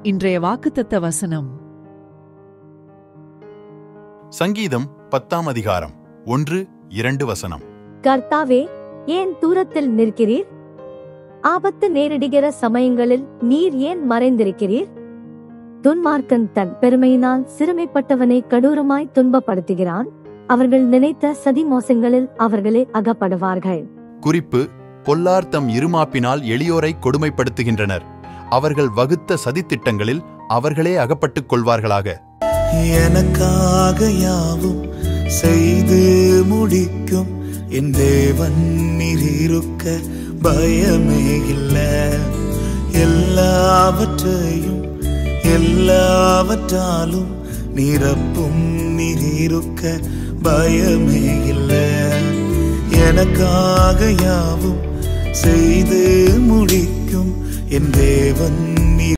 இன்றைய வாக்குத்தத்த வசனம் சங்கீதம் பத்தாம் அதிகாரம் ஒன்று இரண்டு வசனம் கர்த்தாவே ஏன் தூரத்தில் நிற்கிறீர் ஆபத்து நேரிடுகிற சமயங்களில் நீர் ஏன் மறைந்திருக்கிறீர் துன்மார்க்கன் தன் பெருமையினால் சிறுமைப்பட்டவனை கடூரமாய் துன்பப்படுத்துகிறான் அவர்கள் நினைத்த சதி மோசங்களில் அவர்களே அகப்படுவார்கள் குறிப்பு பொல்லார் தம் இருமாப்பினால் எளியோரை கொடுமைப்படுத்துகின்றனர் அவர்கள் வகுத்த சதித்திட்டங்களில் அவர்களே அகப்பட்டுக் கொள்வார்களாக எனக்காக யாவும் செய்து முடிக்கும் என் தேவன் நீரிருக்க பயமே இல்ல எல்லாவற்றையும் எல்லாவற்றாலும் நிரப்பும் நீரிருக்க பயமே இல்ல எனக்காக யாவும் செய்து முடிக்கும் என் தேவன் நீர்